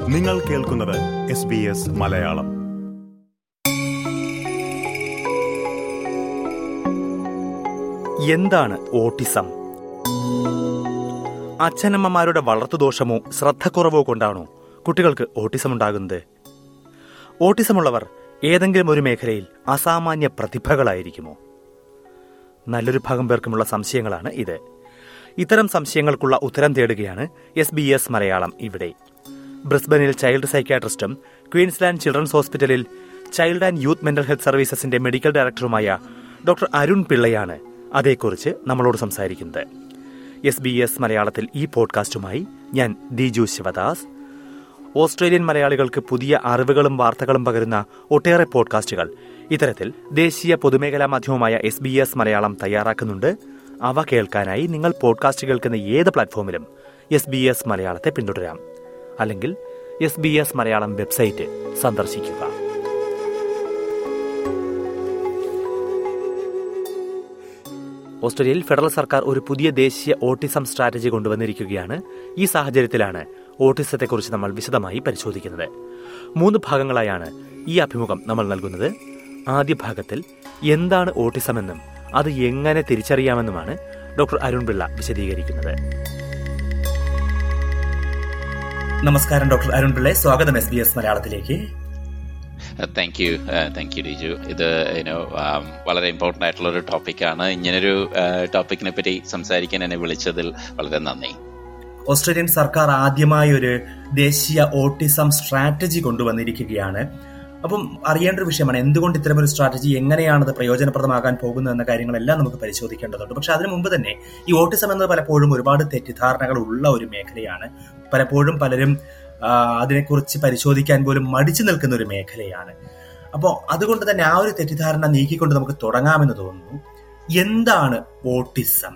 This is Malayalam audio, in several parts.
നിങ്ങൾ കേൾക്കുന്നത് എസ് ബി എസ് മലയാളം എന്താണ് ഓട്ടിസം അച്ഛനമ്മമാരുടെ വളർത്തുദോഷമോ ശ്രദ്ധക്കുറവോ കൊണ്ടാണോ കുട്ടികൾക്ക് ഓട്ടിസം ഉണ്ടാകുന്നത് ഓട്ടിസമുള്ളവർ ഏതെങ്കിലും ഒരു മേഖലയിൽ അസാമാന്യ പ്രതിഭകളായിരിക്കുമോ നല്ലൊരു ഭാഗം പേർക്കുമുള്ള സംശയങ്ങളാണ് ഇത് ഇത്തരം സംശയങ്ങൾക്കുള്ള ഉത്തരം തേടുകയാണ് എസ് ബി എസ് മലയാളം ഇവിടെ ബ്രിസ്ബനിൽ ചൈൽഡ് സൈക്യാട്രിസ്റ്റും ക്വീൻസ്ലാൻഡ് ചിൽഡ്രൻസ് ഹോസ്പിറ്റലിൽ child and youth mental health സർവീസസിന്റെ മെഡിക്കൽ ഡയറക്ടറുമായ ഡോക്ടർ അരുൺ പിള്ളയാണ് അതേക്കുറിച്ച് നമ്മളോട് സംസാരിക്കുന്നത് എസ് ബി എസ് മലയാളത്തിൽ ഈ പോഡ്കാസ്റ്റുമായി ഞാൻ ദിജു ശിവദാസ് ഓസ്ട്രേലിയൻ മലയാളികൾക്ക് പുതിയ അറിവുകളും വാർത്തകളും പകരുന്ന ഒട്ടേറെ പോഡ്കാസ്റ്റുകൾ ഇത്തരത്തിൽ ദേശീയ പൊതുമേഖലാ മാധ്യമമായ എസ് ബി എസ് മലയാളം തയ്യാറാക്കുന്നുണ്ട് അവ കേൾക്കാനായി നിങ്ങൾ പോഡ്കാസ്റ്റ് കേൾക്കുന്ന ഏത് പ്ലാറ്റ്ഫോമിലും എസ് ബി എസ് മലയാളത്തെ പിന്തുടരാം അല്ലെങ്കിൽ S B S Malayalam website സന്ദർശിക്കുക ഓസ്ട്രേലിയയിൽ ഫെഡറൽ സർക്കാർ ഒരു പുതിയ ദേശീയ ഓട്ടിസം സ്ട്രാറ്റജി കൊണ്ടുവന്നിരിക്കുകയാണ് ഈ സാഹചര്യത്തിലാണ് ഓട്ടിസത്തെക്കുറിച്ച് നമ്മൾ വിശദമായി പരിശോധിക്കുന്നത് മൂന്ന് ഭാഗങ്ങളായാണ് ഈ അഭിമുഖം നമ്മൾ നൽകുന്നത് ആദ്യ ഭാഗത്തിൽ എന്താണ് ഓട്ടിസമെന്നും അത് എങ്ങനെ തിരിച്ചറിയാമെന്നുമാണ് ഡോക്ടർ അരുൺ പിള്ള വിശദീകരിക്കുന്നത് നമസ്കാരം ഡോക്ടർ അരുൺ പിള്ളെ സ്വാഗതം എസ് ബി എസ് മലയാളത്തിലേക്ക് thank you thank you Diju ഇത് യുനോ വളരെ ഇമ്പോർട്ടൻ്റ് ആയിട്ടുള്ള ഒരു ടോപ്പിക്കാണ് ഇങ്ങനൊരു ടോപ്പിക്കിനെ പറ്റി സംസാരിക്കാൻ എന്നെ വിളിച്ചതിൽ വളരെ നന്ദി ഓസ്ട്രേലിയൻ സർക്കാർ ആദ്യമായി ഒരു ദേശീയ ഓട്ടിസം സ്ട്രാറ്റജി കൊണ്ടുവന്നിരിക്കുകയാണ് അപ്പം അറിയേണ്ട ഒരു വിഷയമാണ് എന്തുകൊണ്ട് ഇത്തരമൊരു സ്ട്രാറ്റജി എങ്ങനെയാണ് അത് പ്രയോജനപ്രദമാകാൻ പോകുന്നത് എന്ന കാര്യങ്ങളെല്ലാം നമുക്ക് പരിശോധിക്കേണ്ടതുണ്ട് പക്ഷെ അതിനു മുമ്പ് തന്നെ ഈ ഓട്ടിസം എന്നത് പലപ്പോഴും ഒരുപാട് തെറ്റിദ്ധാരണകൾ ഉള്ള ഒരു മേഖലയാണ് പലപ്പോഴും പലരും അതിനെക്കുറിച്ച് പരിശോധിക്കാൻ പോലും മടിച്ചു നിൽക്കുന്ന ഒരു മേഖലയാണ് അപ്പോൾ അതുകൊണ്ട് തന്നെ ആ ഒരു തെറ്റിദ്ധാരണ നീക്കിക്കൊണ്ട് നമുക്ക് തുടങ്ങാമെന്ന് തോന്നുന്നു എന്താണ് ഓട്ടിസം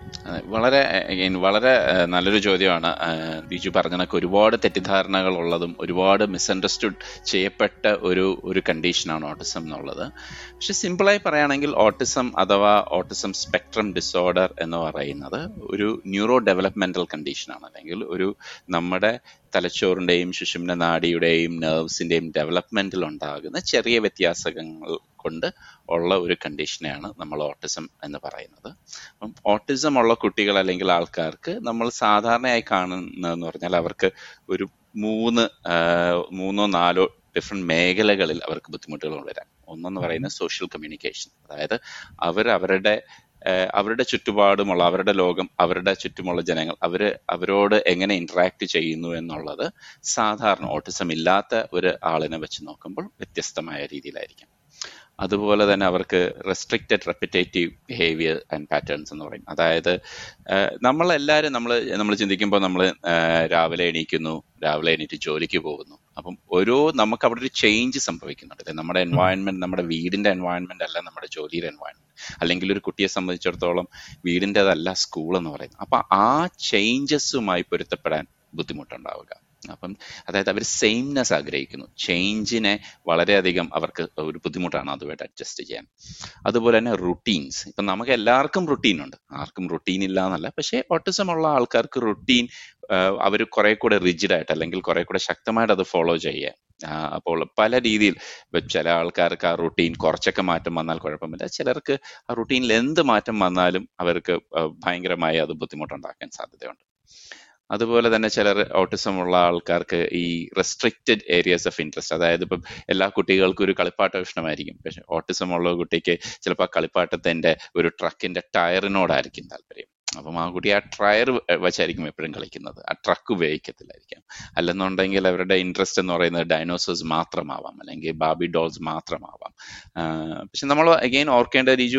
വളരെ വളരെ നല്ലൊരു ചോദ്യമാണ് ബിജു പറഞ്ഞ കണക്ക് ഒരുപാട് തെറ്റിദ്ധാരണകൾ ഉള്ളതും ഒരുപാട് മിസ്അണ്ടർസ്റ്റുഡ് ചെയ്യപ്പെട്ട ഒരു ഒരു കണ്ടീഷനാണ് ഓട്ടിസം എന്നുള്ളത് പക്ഷെ സിമ്പിളായി പറയുകയാണെങ്കിൽ ഓട്ടിസം അഥവാ ഓട്ടിസം സ്പെക്ട്രം ഡിസോർഡർ എന്ന് പറയുന്നത് ഒരു ന്യൂറോ ഡെവലപ്മെന്റൽ കണ്ടീഷനാണ് അല്ലെങ്കിൽ ഒരു നമ്മുടെ തലച്ചോറിന്റെയും ശിശുവിന്റെ നാഡിയുടെയും നെർവ്സിന്റെയും ഡെവലപ്മെന്റിൽ ഉണ്ടാകുന്ന ചെറിയ വ്യത്യാസങ്ങൾ കൊണ്ട് ഉള്ള ഒരു കണ്ടീഷനെയാണ് നമ്മൾ ഓട്ടിസം എന്ന് പറയുന്നത് അപ്പം ഓട്ടിസം ഉള്ള കുട്ടികൾ അല്ലെങ്കിൽ ആൾക്കാർക്ക് നമ്മൾ സാധാരണയായി കാണുന്നതെന്ന് പറഞ്ഞാൽ അവർക്ക് ഒരു മൂന്ന് മൂന്നോ നാലോ ഡിഫറെന്റ് മേഖലകളിൽ അവർക്ക് ബുദ്ധിമുട്ടുകൾ വരാം ഒന്നെന്ന് പറയുന്നത് സോഷ്യൽ കമ്മ്യൂണിക്കേഷൻ അതായത് അവർ അവരുടെ അവരുടെ ചുറ്റുപാടുമുള്ള അവരുടെ ലോകം അവരുടെ ചുറ്റുമുള്ള ജനങ്ങൾ അവര് അവരോട് എങ്ങനെ ഇന്ററാക്ട് ചെയ്യുന്നു എന്നുള്ളത് സാധാരണ ഓട്ടിസം ഇല്ലാത്ത ഒരു ആളിനെ വെച്ച് നോക്കുമ്പോൾ വ്യത്യസ്തമായ രീതിയിലായിരിക്കും അതുപോലെ തന്നെ അവർക്ക് restricted repetitive behaviour and patterns എന്ന് പറയും അതായത് നമ്മൾ എല്ലാവരും നമ്മൾ നമ്മൾ ചിന്തിക്കുമ്പോൾ നമ്മൾ രാവിലെ എണീക്കുന്നു രാവിലെ എണീറ്റ് ജോലിക്ക് പോകുന്നു അപ്പം ഓരോ നമുക്ക് അവിടെ ഒരു ചേഞ്ച് സംഭവിക്കുന്നുണ്ട് നമ്മുടെ എൻവയോൺമെന്റ് നമ്മുടെ വീടിന്റെ എൻവയോൺമെന്റ് അല്ല നമ്മുടെ ജോലിയുടെ എൻവയോൺമെന്റ് അല്ലെങ്കിൽ ഒരു കുട്ടിയെ സംബന്ധിച്ചിടത്തോളം വീടിൻ്റെതല്ല സ്കൂൾ എന്ന് പറയുന്നത് അപ്പൊ ആ ചേഞ്ചസുമായി പൊരുത്തപ്പെടാൻ ബുദ്ധിമുട്ടുണ്ടാവുക അപ്പം അതായത് അവർ സെയിംനെസ് ആഗ്രഹിക്കുന്നു ചേഞ്ചിനെ വളരെയധികം അവർക്ക് ഒരു ബുദ്ധിമുട്ടാണ് അതുമായിട്ട് അഡ്ജസ്റ്റ് ചെയ്യാൻ അതുപോലെ തന്നെ റുട്ടീൻസ് ഇപ്പം നമുക്ക് എല്ലാവർക്കും റുട്ടീൻ ഉണ്ട് ആർക്കും റുട്ടീൻ ഇല്ല എന്നല്ല പക്ഷേ ഓട്ടിസം ഉള്ള ആൾക്കാർക്ക് റുട്ടീൻ അവർ കുറെ കൂടെ റിജിഡ് ആയിട്ട് അല്ലെങ്കിൽ കുറെ കൂടെ ശക്തമായിട്ട് അത് ഫോളോ ചെയ്യാൻ അപ്പോൾ പല രീതിയിൽ ചില ആൾക്കാർക്ക് ആ റുട്ടീൻ കുറച്ചൊക്കെ മാറ്റം വന്നാൽ കുഴപ്പമില്ല ചിലർക്ക് ആ റുട്ടീനിൽ എന്ത് മാറ്റം വന്നാലും അവർക്ക് ഭയങ്കരമായി അത് ബുദ്ധിമുട്ടുണ്ടാക്കാൻ സാധ്യതയുണ്ട് അതുപോലെ തന്നെ ചിലർ ഓട്ടിസം ഉള്ള ആൾക്കാർക്ക് ഈ റെസ്ട്രിക്റ്റഡ് ഏരിയാസ് ഓഫ് ഇൻട്രസ്റ്റ് അതായത് ഇപ്പം എല്ലാ കുട്ടികൾക്കും ഒരു കളിപ്പാട്ടം ഇഷ്ടമായിരിക്കും പക്ഷെ ഓട്ടിസം ഉള്ള കുട്ടിക്ക് ചിലപ്പോൾ ആ കളിപ്പാട്ടത്തിന്റെ ഒരു ട്രക്കിന്റെ ടയറിനോടായിരിക്കും താല്പര്യം അപ്പം ആ കുട്ടി ആ ടയർ വെച്ചായിരിക്കും എപ്പോഴും കളിക്കുന്നത് ആ ട്രക്ക് ഉപയോഗിക്കത്തില്ലായിരിക്കാം അല്ലെന്നുണ്ടെങ്കിൽ അവരുടെ ഇൻട്രസ്റ്റ് എന്ന് പറയുന്നത് ഡൈനോസേഴ്സ് മാത്രമാവാം അല്ലെങ്കിൽ ബാബി ഡോൾസ് മാത്രമാവാം പക്ഷെ നമ്മൾ അഗെയിൻ ഓർക്കേണ്ട രീജു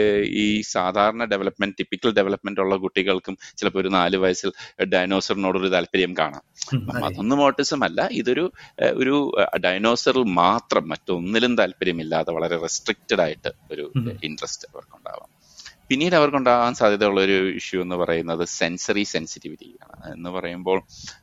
ഈ സാധാരണ ഡെവലപ്മെന്റ് ടിപ്പിക്കൽ ഡെവലപ്മെന്റ് ഉള്ള കുട്ടികൾക്കും ചിലപ്പോൾ ഒരു നാല് വയസ്സിൽ ഡൈനോസറിനോടൊരു താല്പര്യം കാണാം അപ്പം അതൊന്നും ഓട്ടിസം അല്ല ഇതൊരു ഒരു ഡൈനോസറിൽ മാത്രം മറ്റൊന്നിലും താല്പര്യമില്ലാതെ വളരെ റെസ്ട്രിക്റ്റഡ് ആയിട്ട് ഒരു ഇൻട്രസ്റ്റ് അവർക്കുണ്ടാവാം പിന്നീട് അവർക്കുണ്ടാകാൻ സാധ്യതയുള്ള ഒരു ഇഷ്യൂ എന്ന് പറയുന്നത് സെൻസറി സെൻസിറ്റിവിറ്റി ആണ് എന്ന് പറയുമ്പോൾ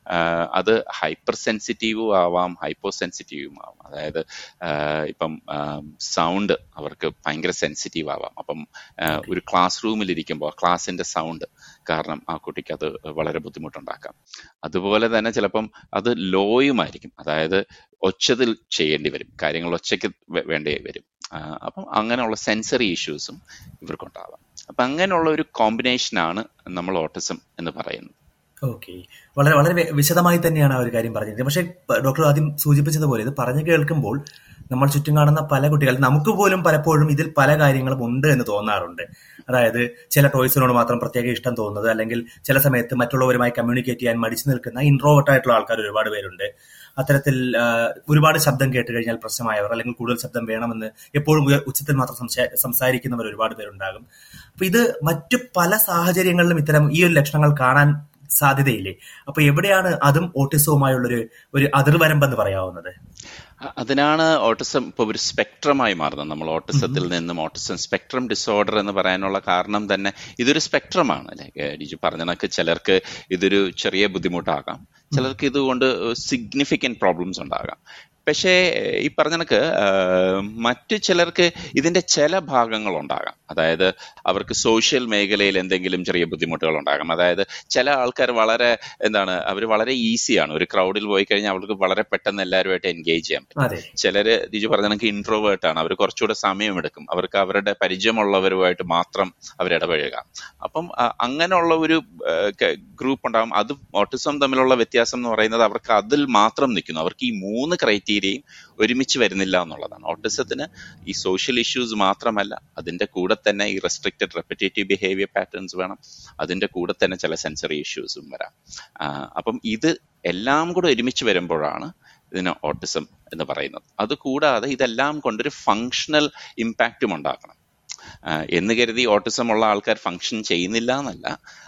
അത് ഹൈപ്പർ സെൻസിറ്റീവും ആവാം ഹൈപ്പോ സെൻസിറ്റീവും ആവാം അതായത് ഇപ്പം സൗണ്ട് അവർക്ക് ഭയങ്കര സെൻസിറ്റീവ് ആവാം അപ്പം ഒരു ക്ലാസ് റൂമിൽ ഇരിക്കുമ്പോൾ ക്ലാസിന്റെ സൗണ്ട് കാരണം ആ കുട്ടിക്ക് അത് വളരെ ബുദ്ധിമുട്ടുണ്ടാക്കാം അതുപോലെ തന്നെ ചിലപ്പം അത് ലോയുമായിരിക്കും അതായത് ഒച്ചതിൽ ചെയ്യേണ്ടി വരും കാര്യങ്ങൾ ഒച്ചയ്ക്ക് വേണ്ടി വരും അപ്പം അങ്ങനെയുള്ള സെൻസറി ഇഷ്യൂസും ഇവർക്കുണ്ടാവാം അപ്പം അങ്ങനെയുള്ള ഒരു കോമ്പിനേഷനാണ് നമ്മൾ ഓട്ടിസം എന്ന് പറയുന്നത് ഓക്കെ വളരെ വളരെ വിശദമായി തന്നെയാണ് ആ ഒരു കാര്യം പറഞ്ഞത് പക്ഷേ ഡോക്ടർ ആദ്യം സൂചിപ്പിച്ചതുപോലെ ഇത് പറഞ്ഞു കേൾക്കുമ്പോൾ നമ്മൾ ചുറ്റും കാണുന്ന പല കുട്ടികൾ നമുക്ക് പോലും പലപ്പോഴും ഇതിൽ പല കാര്യങ്ങളും ഉണ്ട് എന്ന് തോന്നാറുണ്ട് അതായത് ചില ടോയ്സിനോട് മാത്രം പ്രത്യേക ഇഷ്ടം തോന്നുന്നത് അല്ലെങ്കിൽ ചില സമയത്ത് മറ്റുള്ളവരുമായി കമ്മ്യൂണിക്കേറ്റ് ചെയ്യാൻ മടിച്ചു നിൽക്കുന്ന ഇൻട്രോവേർട്ട് ആയിട്ടുള്ള ആൾക്കാർ ഒരുപാട് പേരുണ്ട് അത്തരത്തിൽ ഒരുപാട് ശബ്ദം കേട്ട് കഴിഞ്ഞാൽ പ്രശ്നമായവർ അല്ലെങ്കിൽ കൂടുതൽ ശബ്ദം വേണമെന്ന് എപ്പോഴും ഉച്ചത്തിൽ മാത്രം സംസാരിക്കുന്നവർ ഒരുപാട് പേരുണ്ടാകും അപ്പൊ ഇത് മറ്റു പല സാഹചര്യങ്ങളിലും ഇത്തരം ഈ ഒരു ലക്ഷണങ്ങൾ കാണാൻ സാധ്യതയില്ലേ അപ്പൊ എവിടെയാണ് അതും ഓട്ടിസവുമായുള്ളൊരു ഒരു അതിർവരമ്പെന്ന് പറയാവുന്നത് അതിനാണ് ഓട്ടിസം ഇപ്പൊ ഒരു സ്പെക്ട്രമായി മാറുന്നത് നമ്മൾ ഓട്ടിസത്തിൽ നിന്നും ഓട്ടിസം സ്പെക്ട്രം ഡിസോർഡർ എന്ന് പറയാനുള്ള കാരണം തന്നെ ഇതൊരു സ്പെക്ട്രമാണ് അല്ലെ ഡിജു പറഞ്ഞ കണക്ക് ചിലർക്ക് ഇതൊരു ചെറിയ ബുദ്ധിമുട്ടാകാം ചിലർക്ക് ഇതുകൊണ്ട് സിഗ്നിഫിക്കന്റ് പ്രോബ്ലംസ് ഉണ്ടാകാം പക്ഷേ ഈ പറഞ്ഞ കണക്ക് മറ്റു ചിലർക്ക് ഇതിന്റെ ചില ഭാഗങ്ങൾ ഉണ്ടാകാം അതായത് അവർക്ക് സോഷ്യൽ മേഖലയിൽ എന്തെങ്കിലും ചെറിയ ബുദ്ധിമുട്ടുകൾ ഉണ്ടാകാം അതായത് ചില ആൾക്കാർ വളരെ എന്താണ് അവർ വളരെ ഈസിയാണ് ഒരു ക്രൗഡിൽ പോയി കഴിഞ്ഞാൽ അവർക്ക് വളരെ പെട്ടെന്ന് എല്ലാവരുമായിട്ട് എൻഗേജ് ചെയ്യാൻ പറ്റും ചിലര് ദിജു പറഞ്ഞ കണക്ക് ഇൻട്രോവേർട്ട് ആണ് അവർ കുറച്ചുകൂടെ സമയമെടുക്കും അവർക്ക് അവരുടെ പരിചയമുള്ളവരുമായിട്ട് മാത്രം അവർ ഇടപഴകാം അപ്പം അങ്ങനെയുള്ള ഒരു ഗ്രൂപ്പ് ഉണ്ടാകും അത് ഓട്ടിസം തമ്മിലുള്ള വ്യത്യാസം എന്ന് പറയുന്നത് അവർക്ക് അതിൽ മാത്രം നിൽക്കുന്നു അവർക്ക് ഈ മൂന്ന് ക്രൈറ്റീരിയയും ഒരുമിച്ച് വരുന്നില്ല എന്നുള്ളതാണ് ഓട്ടിസത്തിന് ഈ സോഷ്യൽ ഇഷ്യൂസ് മാത്രമല്ല അതിന്റെ കൂടെ തന്നെ ഈ റെസ്ട്രിക്റ്റഡ് റെപ്പറ്റേറ്റീവ് ബിഹേവിയർ പാറ്റേൺസ് വേണം അതിന്റെ കൂടെ തന്നെ ചില സെൻസറി ഇഷ്യൂസും വരാം അപ്പം ഇത് എല്ലാം കൂടെ ഒരുമിച്ച് വരുമ്പോഴാണ് ഇതിന് ഓട്ടിസം എന്ന് പറയുന്നത് അതുകൂടാതെ ഇതെല്ലാം കൊണ്ടൊരു ഫങ്ഷണൽ ഇമ്പാക്റ്റും ഉണ്ടാക്കണം എന്ന് കരുതി ഓട്ടിസം ഉള്ള ആൾക്കാർ ഫങ്ഷൻ ചെയ്യുന്നില്ല എന്നല്ല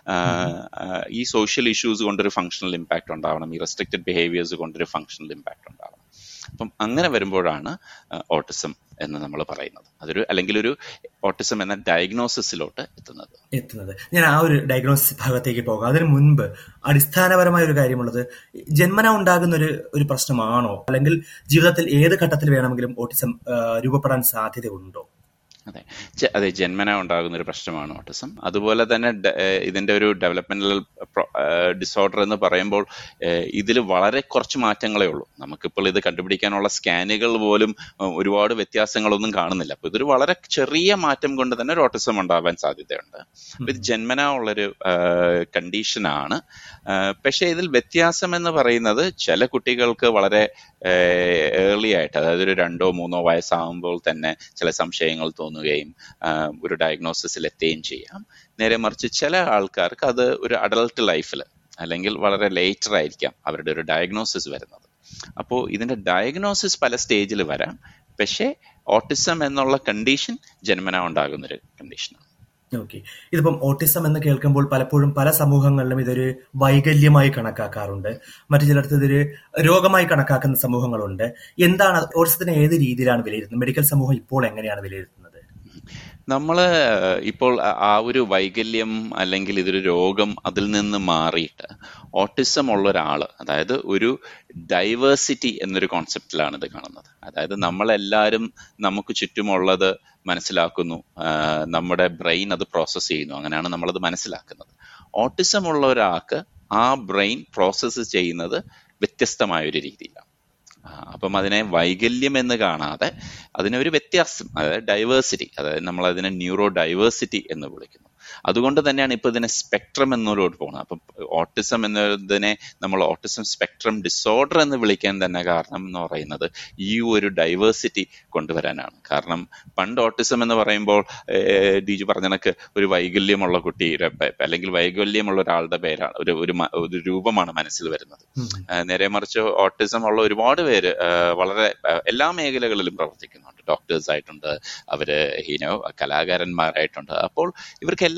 ഈ സോഷ്യൽ ഇഷ്യൂസ് കൊണ്ടൊരു ഫങ്ഷണൽ ഇമ്പാക്റ്റ് ഉണ്ടാവണം ഈ റെസ്ട്രിക്റ്റഡ് ബിഹേവിയേഴ്സ് കൊണ്ടൊരു ഫങ്ഷണൽ ഇമ്പാക്റ്റ് ഉണ്ടാവണം അപ്പം അങ്ങനെ വരുമ്പോഴാണ് ഓട്ടിസം എന്ന് നമ്മൾ പറയുന്നത് അതൊരു അല്ലെങ്കിൽ ഒരു ഓട്ടിസം എന്ന ഡയഗ്നോസിസിലോട്ട് എത്തുന്നത് എത്തുന്നത് ഞാൻ ആ ഒരു ഡയഗ്നോസിസ് ഭാഗത്തേക്ക് പോകാം അതിന് മുൻപ് അടിസ്ഥാനപരമായ ഒരു കാര്യമുള്ളത് ജന്മന ഉണ്ടാകുന്ന ഒരു ഒരു പ്രശ്നമാണോ അല്ലെങ്കിൽ ജീവിതത്തിൽ ഏത് ഘട്ടത്തിൽ വേണമെങ്കിലും ഓട്ടിസം രൂപപ്പെടാൻ സാധ്യതയുണ്ടോ അതെ അതെ ജന്മന ഉണ്ടാകുന്ന ഒരു പ്രശ്നമാണ് ഓട്ടിസം അതുപോലെ തന്നെ ഇതിന്റെ ഒരു ഡെവലപ്മെന്റൽ ഡിസോർഡർ എന്ന് പറയുമ്പോൾ ഇതിൽ വളരെ കുറച്ച് മാറ്റങ്ങളേ ഉള്ളൂ നമുക്കിപ്പോൾ ഇത് കണ്ടുപിടിക്കാനുള്ള സ്കാനുകൾ പോലും ഒരുപാട് വ്യത്യാസങ്ങളൊന്നും കാണുന്നില്ല അപ്പൊ ഇതൊരു വളരെ ചെറിയ മാറ്റം കൊണ്ട് തന്നെ ഒരു ഓട്ടിസം ഉണ്ടാവാൻ സാധ്യതയുണ്ട് ഇത് ജന്മന ഉള്ളൊരു കണ്ടീഷനാണ് പക്ഷേ ഇതിൽ വ്യത്യാസം എന്ന് പറയുന്നത് ചില കുട്ടികൾക്ക് വളരെ ഏർലി ആയിട്ട് അതായത് ഒരു രണ്ടോ മൂന്നോ വയസ്സാകുമ്പോൾ തന്നെ ചില സംശയങ്ങൾ തോന്നുകയും ഒരു ഡയഗ്നോസിസിൽ എത്തുകയും ചെയ്യാം നേരെ മറിച്ച് ചില ആൾക്കാർക്ക് അത് ഒരു അഡൾട്ട് ലൈഫിൽ അല്ലെങ്കിൽ വളരെ ലേറ്റർ ആയിരിക്കാം അവരുടെ ഒരു ഡയഗ്നോസിസ് വരുന്നത് അപ്പോൾ ഇതിന്റെ ഡയഗ്നോസിസ് പല സ്റ്റേജിൽ വരാം പക്ഷേ ഓട്ടിസം എന്നുള്ള കണ്ടീഷൻ ജന്മന ഉണ്ടാകുന്ന ഒരു കണ്ടീഷനാണ് ഓക്കെ ഇതിപ്പം ഓട്ടിസം എന്ന് കേൾക്കുമ്പോൾ പലപ്പോഴും പല സമൂഹങ്ങളിലും ഇതൊരു വൈകല്യമായി കണക്കാക്കാറുണ്ട് മറ്റു ചിലടത്ത് ഇതൊരു രോഗമായി കണക്കാക്കുന്ന സമൂഹങ്ങളുണ്ട് എന്താണ് ഓട്ടിസത്തിനെ ഏത് രീതിയിലാണ് വിലയിരുത്തുന്നത് മെഡിക്കൽ സമൂഹം ഇപ്പോൾ എങ്ങനെയാണ് വിലയിരുത്തുന്നത് നമ്മൾ ഇപ്പോൾ ആ ഒരു വൈകല്യം അല്ലെങ്കിൽ ഇതൊരു രോഗം അതിൽ നിന്ന് മാറിയിട്ട് ഓട്ടിസം ഉള്ള ഒരാൾ അതായത് ഒരു ഡൈവേഴ്സിറ്റി എന്നൊരു കോൺസെപ്റ്റിലാണ് ഇത് കാണുന്നത് അതായത് നമ്മളെല്ലാവരും നമുക്ക് ചുറ്റുമുള്ളത് മനസ്സിലാക്കുന്നു നമ്മുടെ ബ്രെയിൻ അത് പ്രോസസ്സ് ചെയ്യുന്നു അങ്ങനെയാണ് നമ്മളത് മനസ്സിലാക്കുന്നത് ഓട്ടിസം ഉള്ള ഒരാൾക്ക് ആ ബ്രെയിൻ പ്രോസസ്സ് ചെയ്യുന്നത് വ്യത്യസ്തമായ ഒരു രീതിയിലാണ് അപ്പം അതിനെ വൈകല്യം എന്ന് കാണാതെ അതിനൊരു വ്യത്യാസം അതായത് ഡൈവേഴ്സിറ്റി അതായത് നമ്മൾ അതിനെ ന്യൂറോ ഡൈവേഴ്സിറ്റി എന്ന് വിളിക്കുന്നു അതുകൊണ്ട് തന്നെയാണ് ഇപ്പൊ ഇതിനെ സ്പെക്ട്രം എന്നോട് പോകുന്നത് അപ്പം ഓട്ടിസം എന്നതിനെ നമ്മൾ ഓട്ടിസം സ്പെക്ട്രം ഡിസോർഡർ എന്ന് വിളിക്കാൻ തന്നെ കാരണം എന്ന് പറയുന്നത് ഈ ഒരു ഡൈവേഴ്സിറ്റി കൊണ്ടുവരാനാണ് കാരണം പണ്ട് ഓട്ടിസം എന്ന് പറയുമ്പോൾ ഡിജു പറഞ്ഞ കണക്ക് ഒരു വൈകല്യമുള്ള കുട്ടിയുടെ അല്ലെങ്കിൽ വൈകല്യമുള്ള ഒരാളുടെ പേരാണ് ഒരു ഒരു ഒരു രൂപമാണ് മനസ്സിൽ വരുന്നത് നേരെ മറിച്ച് ഓട്ടിസം ഉള്ള ഒരുപാട് പേര് വളരെ എല്ലാ മേഖലകളിലും പ്രവർത്തിക്കുന്നുണ്ട് ഡോക്ടേഴ്സ് ആയിട്ടുണ്ട് അവര് ഹീനോ കലാകാരന്മാരായിട്ടുണ്ട് അപ്പോൾ ഇവർക്ക്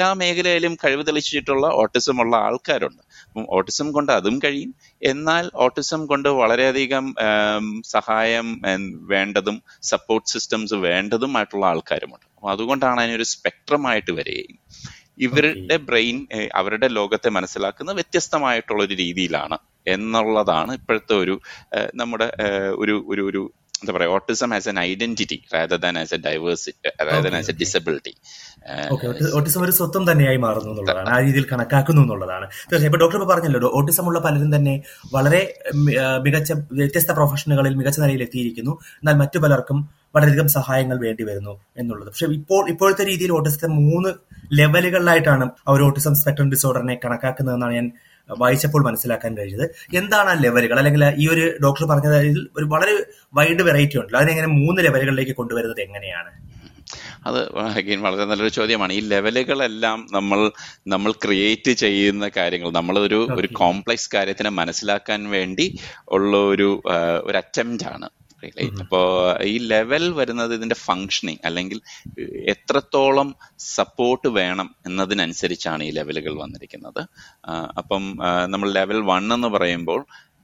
എല്ലാ മേഖലയിലും കഴിവ് തെളിച്ചിട്ടുള്ള ഓട്ടിസം ഉള്ള ആൾക്കാരുണ്ട് അപ്പം ഓട്ടിസം കൊണ്ട് അതും കഴിയും എന്നാൽ ഓട്ടിസം കൊണ്ട് വളരെയധികം സഹായം വേണ്ടതും സപ്പോർട്ട് സിസ്റ്റംസ് വേണ്ടതുമായിട്ടുള്ള ആൾക്കാരുമുണ്ട് അപ്പൊ അതുകൊണ്ടാണ് അതിനൊരു സ്പെക്ട്രം ആയിട്ട് വരികയും ഇവരുടെ ബ്രെയിൻ അവരുടെ ലോകത്തെ മനസ്സിലാക്കുന്ന വ്യത്യസ്തമായിട്ടുള്ള ഒരു രീതിയിലാണ് എന്നുള്ളതാണ് ഇപ്പോഴത്തെ ഒരു നമ്മുടെ ഒരു ഒരു ഒരു എന്താ പറയാ autism as an identity rather than as a diversity rather than as a disability autism ഒരു സ്വത്വം തന്നെയായി മാറുന്നു എന്നുള്ളതാണ് ആ രീതിയിൽ കണക്കാക്കുന്നു എന്നുള്ളതാണ് തീർച്ചയായും ഇപ്പൊ ഡോക്ടർ ഇപ്പൊ പറഞ്ഞല്ലോ ഓട്ടിസം ഉള്ള പലരും തന്നെ വളരെ മികച്ച വ്യത്യസ്ത പ്രൊഫഷനുകളിൽ മികച്ച നിലയിൽ എത്തിയിരിക്കുന്നു എന്നാൽ മറ്റു പലർക്കും വളരെയധികം സഹായങ്ങൾ വേണ്ടി വരുന്നു എന്നുള്ളത് പക്ഷെ ഇപ്പോൾ ഇപ്പോഴത്തെ രീതിയിൽ ഓട്ടിസത്തെ മൂന്ന് ലെവലുകളിലായിട്ടാണ് അവർ ഓട്ടിസം സ്പെക്ട്രം ഡിസോർഡറിനെ കണക്കാക്കുന്നതെന്നാണ് ഞാൻ വായിച്ചപ്പോൾ മനസ്സിലാക്കാൻ കഴിഞ്ഞത് എന്താണ് ആ ലെവലുകൾ അല്ലെങ്കിൽ ഈ ഒരു ഡോക്ടർ പറഞ്ഞതിൽ ഒരു വളരെ വൈഡ് വെറൈറ്റി ഉണ്ടല്ലോ അതിനെങ്ങനെ മൂന്ന് ലെവലുകളിലേക്ക് കൊണ്ടുവരുന്നത് എങ്ങനെയാണ് അത് അഗെയിൻ വളരെ നല്ലൊരു ചോദ്യമാണ് ഈ ലെവലുകളെല്ലാം നമ്മൾ നമ്മൾ ക്രിയേറ്റ് ചെയ്യുന്ന കാര്യങ്ങൾ നമ്മൾ ഒരു ഒരു കോംപ്ലക്സ് കാര്യത്തിനെ മനസ്സിലാക്കാൻ വേണ്ടി ഉള്ള ഒരു ഒരു അറ്റംപ്റ്റ് ആണ് അപ്പോ ഈ ലെവൽ വരുന്നത് ഇതിന്റെ ഫങ്ഷനിങ് അല്ലെങ്കിൽ എത്രത്തോളം സപ്പോർട്ട് വേണം എന്നതിനനുസരിച്ചാണ് ഈ ലെവലുകൾ വന്നിരിക്കുന്നത് അപ്പം നമ്മൾ ലെവൽ വൺ എന്ന് പറയുമ്പോൾ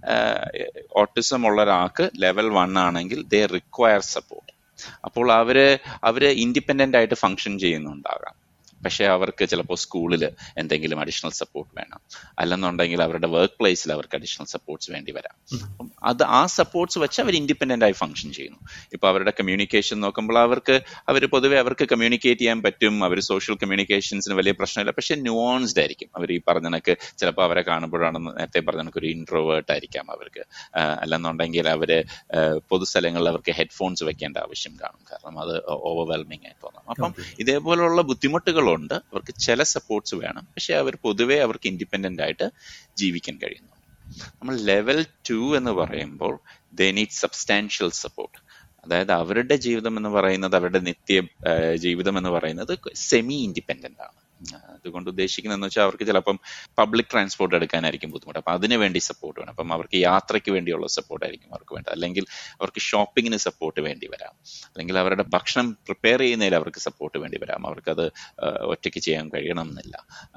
ഓട്ടിസം ഉള്ള ഒരാൾക്ക് ലെവൽ വൺ ആണെങ്കിൽ ദേ റിക്വയർ സപ്പോർട്ട് അപ്പോൾ അവര് അവര് ഇൻഡിപെൻഡന്റ് ആയിട്ട് ഫങ്ഷൻ ചെയ്യുന്നുണ്ടാകാം പക്ഷെ അവർക്ക് ചിലപ്പോൾ സ്കൂളിൽ എന്തെങ്കിലും അഡീഷണൽ സപ്പോർട്ട് വേണം അല്ലെന്നുണ്ടെങ്കിൽ അവരുടെ വർക്ക് പ്ലേസിൽ അവർക്ക് അഡീഷണൽ സപ്പോർട്ട്സ് വേണ്ടി വരാം അപ്പം അത് ആ സപ്പോർട്ട്സ് വെച്ച് അവർ ഇൻഡിപെൻഡന്റ് ആയി ഫംഗ്ഷൻ ചെയ്യുന്നു ഇപ്പൊ അവരുടെ കമ്മ്യൂണിക്കേഷൻ നോക്കുമ്പോൾ അവർക്ക് അവർ പൊതുവെ അവർക്ക് കമ്മ്യൂണിക്കേറ്റ് ചെയ്യാൻ പറ്റും അവർ സോഷ്യൽ കമ്മ്യൂണിക്കേഷൻസിന് വലിയ പ്രശ്നമില്ല പക്ഷെ ന്യൂവാൻസ്ഡ് ആയിരിക്കും അവർ ഈ പറഞ്ഞ കണക്ക് ചിലപ്പോൾ അവരെ കാണുമ്പോഴാണ് നേരത്തെ പറഞ്ഞ കണക്ക് ഒരു ഇൻട്രോവേർട്ട് ആയിരിക്കാം അവർക്ക് അല്ലെന്നുണ്ടെങ്കിൽ അവര് പൊതുസ്ഥലങ്ങളിൽ അവർക്ക് ഹെഡ്ഫോൺസ് വെക്കേണ്ട ആവശ്യം കാണും കാരണം അത് ഓവർവെൽമിംഗ് ആയി തോന്നാം അപ്പം ഇതേപോലുള്ള ബുദ്ധിമുട്ടുകൾ ഉണ്ട് അവർക്ക് ചില സപ്പോർട്ട്സ് വേണം പക്ഷെ അവർ പൊതുവെ അവർക്ക് ഇൻഡിപെൻഡന്റ് ആയിട്ട് ജീവിക്കാൻ കഴിയുന്നു നമ്മൾ ലെവൽ ടു എന്ന് പറയുമ്പോൾ ദേ നീഡ് സബ്സ്റ്റാൻഷ്യൽ സപ്പോർട്ട് അതായത് അവരുടെ ജീവിതം എന്ന് പറയുന്നത് അവരുടെ നിത്യ ജീവിതം എന്ന് പറയുന്നത് സെമി ഇൻഡിപെൻഡന്റ് ആണ് അതുകൊണ്ട് ഉദ്ദേശിക്കുന്നതെന്ന് വെച്ചാൽ അവർക്ക് ചിലപ്പം പബ്ലിക് ട്രാൻസ്പോർട്ട് എടുക്കാനായിരിക്കും ബുദ്ധിമുട്ട് അപ്പം അതിന് വേണ്ടി സപ്പോർട്ട് വേണം അപ്പം അവർക്ക് യാത്രയ്ക്ക് വേണ്ടിയുള്ള സപ്പോർട്ട് ആയിരിക്കും അവർക്ക് വേണ്ടത് അല്ലെങ്കിൽ അവർക്ക് ഷോപ്പിങ്ങിന് സപ്പോർട്ട് വേണ്ടി വരാം അല്ലെങ്കിൽ അവരുടെ ഭക്ഷണം പ്രിപ്പയർ ചെയ്യുന്നതിൽ അവർക്ക് സപ്പോർട്ട് വേണ്ടി വരാം അവർക്കത് ഒറ്റയ്ക്ക് ചെയ്യാൻ കഴിയണം എന്നില്ല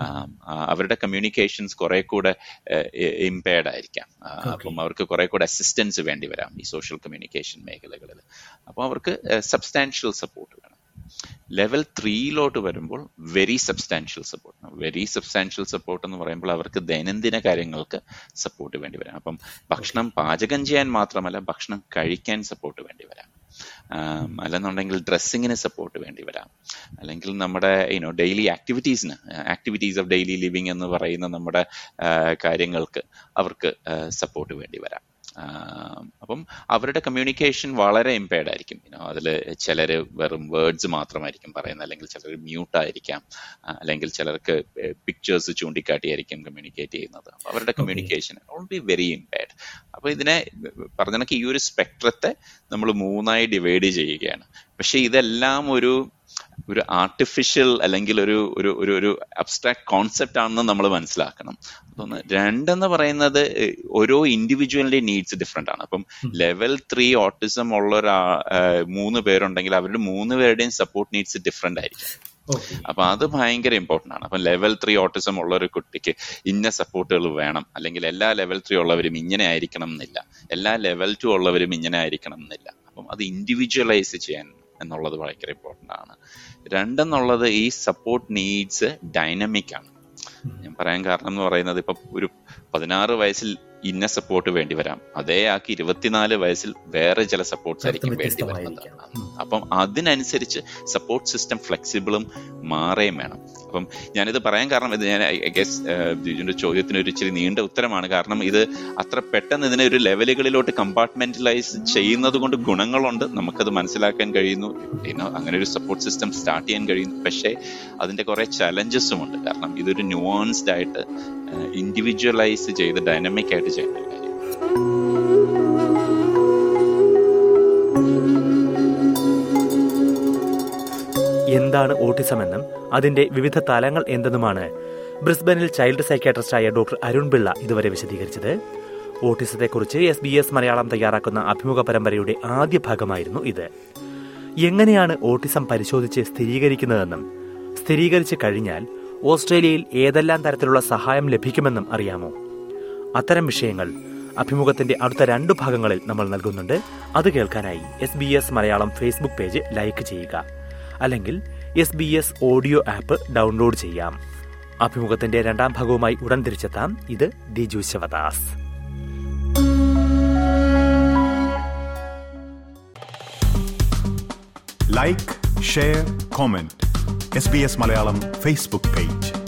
അവരുടെ കമ്മ്യൂണിക്കേഷൻസ് കുറെ കൂടെ ഇമ്പയർഡ് ആയിരിക്കാം അപ്പം അവർക്ക് കുറെ കൂടെ അസിസ്റ്റൻസ് വേണ്ടി വരാം ഈ സോഷ്യൽ കമ്മ്യൂണിക്കേഷൻ മേഖലകളിൽ അപ്പോൾ അവർക്ക് സബ്സ്റ്റാൻഷ്യൽ സപ്പോർട്ട് വേണം ലെവൽ ത്രീയിലോട്ട് വരുമ്പോൾ very substantial support very substantial support എന്ന് പറയുമ്പോൾ അവർക്ക് ദൈനംദിന കാര്യങ്ങൾക്ക് സപ്പോർട്ട് വേണ്ടി വരാം അപ്പം ഭക്ഷണം പാചകം ചെയ്യാൻ മാത്രമല്ല ഭക്ഷണം കഴിക്കാൻ സപ്പോർട്ട് വേണ്ടി വരാം അല്ലെന്നുണ്ടെങ്കിൽ ഡ്രസ്സിങ്ങിന് സപ്പോർട്ട് വേണ്ടി വരാം അല്ലെങ്കിൽ നമ്മുടെ യുനോ ഡെയിലി ആക്ടിവിറ്റീസിന് ആക്ടിവിറ്റീസ് ഓഫ് ഡെയിലി ലിവിങ് എന്ന് പറയുന്ന നമ്മുടെ കാര്യങ്ങൾക്ക് അവർക്ക് സപ്പോർട്ട് വേണ്ടി വരാം അപ്പം അവരുടെ കമ്മ്യൂണിക്കേഷൻ വളരെ ഇമ്പയർഡ് ആയിരിക്കും അതിൽ ചിലർ വെറും വേർഡ്സ് മാത്രമായിരിക്കും പറയുന്നത് അല്ലെങ്കിൽ ചിലർ മ്യൂട്ട് ആയിരിക്കാം അല്ലെങ്കിൽ ചിലർക്ക് പിക്ചേഴ്സ് ചൂണ്ടിക്കാട്ടിയായിരിക്കും കമ്മ്യൂണിക്കേറ്റ് ചെയ്യുന്നത് അവരുടെ communication all be very impaired അപ്പൊ ഇതിനെ പറഞ്ഞ കണക്ക് ഈ ഒരു സ്പെക്ട്രത്തെ നമ്മൾ മൂന്നായി ഡിവൈഡ് ചെയ്യുകയാണ് പക്ഷെ ഇതെല്ലാം ഒരു ഒരു ആർട്ടിഫിഷ്യൽ അല്ലെങ്കിൽ ഒരു ഒരു ഒരു ഒരു അബ്സ്ട്രാക്ട് കോൺസെപ്റ്റ് ആണെന്ന് നമ്മൾ മനസ്സിലാക്കണം അതൊന്ന് രണ്ടെന്ന് പറയുന്നത് ഓരോ ഇൻഡിവിജ്വലിന്റെ നീഡ്സ് ഡിഫറെന്റ് ആണ് അപ്പം ലെവൽ ത്രീ ഓട്ടിസം ഉള്ള ഒരു മൂന്ന് പേരുണ്ടെങ്കിൽ അവരുടെ മൂന്ന് പേരുടെയും സപ്പോർട്ട് നീഡ്സ് ഡിഫറെന്റ് ആയിരിക്കും അപ്പൊ അത് ഭയങ്കര ഇമ്പോർട്ടന്റ് ആണ് അപ്പൊ ലെവൽ ത്രീ ഓട്ടിസം ഉള്ള ഒരു കുട്ടിക്ക് ഇന്ന സപ്പോർട്ടുകൾ വേണം അല്ലെങ്കിൽ എല്ലാ ലെവൽ ത്രീ ഉള്ളവരും ഇങ്ങനെ ആയിരിക്കണം എന്നില്ല എല്ലാ ലെവൽ ടു ഉള്ളവരും ഇങ്ങനെ ആയിരിക്കണം എന്നില്ല അപ്പം അത് ഇൻഡിവിജ്വലൈസ് ചെയ്യാൻ എന്നുള്ളത് ഭയങ്കര ഇമ്പോർട്ടൻ്റ് ആണ് രണ്ടെന്നുള്ളത് ഈ സപ്പോർട്ട് നീഡ്സ് ഡൈനമിക് ആണ് ഞാൻ പറയാൻ കാരണം എന്ന് പറയുന്നത് ഇപ്പൊ ഒരു പതിനാറ് വയസ്സിൽ ഇന്ന സപ്പോർട്ട് വേണ്ടി വരാം അതേ ആക്കി ഇരുപത്തിനാല് വയസ്സിൽ വേറെ ചില സപ്പോർട്ട്സ് ആയിരിക്കും വേണ്ടി വരുന്നത് അപ്പം അതിനനുസരിച്ച് സപ്പോർട്ട് സിസ്റ്റം ഫ്ലെക്സിബിളും മാറുകയും വേണം അപ്പം ഞാനിത് പറയാൻ കാരണം ഇത് ഞാൻ ഐ ഗസ് ജിജുന്റെ ചോദ്യത്തിന് ഒരു ഇച്ചിരി നീണ്ട ഉത്തരമാണ് കാരണം ഇത് അത്ര പെട്ടെന്ന് ഇതിനെ ഒരു ലെവലുകളിലോട്ട് കമ്പാർട്ട്മെന്റലൈസ് ചെയ്യുന്നത് കൊണ്ട് ഗുണങ്ങളുണ്ട് നമുക്കത് മനസ്സിലാക്കാൻ കഴിയുന്നു പിന്നെ അങ്ങനെ ഒരു സപ്പോർട്ട് സിസ്റ്റം സ്റ്റാർട്ട് ചെയ്യാൻ കഴിയുന്നു പക്ഷേ അതിന്റെ കുറെ ചലഞ്ചസും ഉണ്ട് കാരണം ഇതൊരു ന്യൂവാൻസ്ഡ് ആയിട്ട് ഇൻഡിവിജ്വലൈസ് ചെയ്ത് ഡൈനമിക് ആയിട്ട് ചെയ്യേണ്ട ഒരു കാര്യം എന്താണ് ഓട്ടിസം എന്നും അതിന്റെ വിവിധ തലങ്ങൾ എന്തെന്നുമാണ് ബ്രിസ്ബനിൽ ചൈൽഡ് സൈക്യാട്രിസ്റ്റായ ഡോക്ടർ അരുൺ പിള്ള ഇതുവരെ വിശദീകരിച്ചത് ഓട്ടിസത്തെക്കുറിച്ച് എസ് ബി എസ് മലയാളം തയ്യാറാക്കുന്ന അഭിമുഖ പരമ്പരയുടെ ആദ്യ ഭാഗമായിരുന്നു ഇത് എങ്ങനെയാണ് ഓട്ടിസം പരിശോധിച്ച് സ്ഥിരീകരിക്കുന്നതെന്നും സ്ഥിരീകരിച്ചു കഴിഞ്ഞാൽ ഓസ്ട്രേലിയയിൽ ഏതെല്ലാം തരത്തിലുള്ള സഹായം ലഭിക്കുമെന്നും അറിയാമോ അത്തരം വിഷയങ്ങൾ അഭിമുഖത്തിന്റെ അടുത്ത രണ്ടു ഭാഗങ്ങളിൽ നമ്മൾ നൽകുന്നുണ്ട് അത് കേൾക്കാനായി S B S Malayalam Facebook page like ചെയ്യുക അല്ലെങ്കിൽ S B S audio app download ചെയ്യാം അഭിമുഖത്തിന്റെ രണ്ടാം ഭാഗവുമായി ഉടൻ തിരിച്ചെത്താം ഇത് Diju Shivadas like share comment S B S Malayalam Facebook page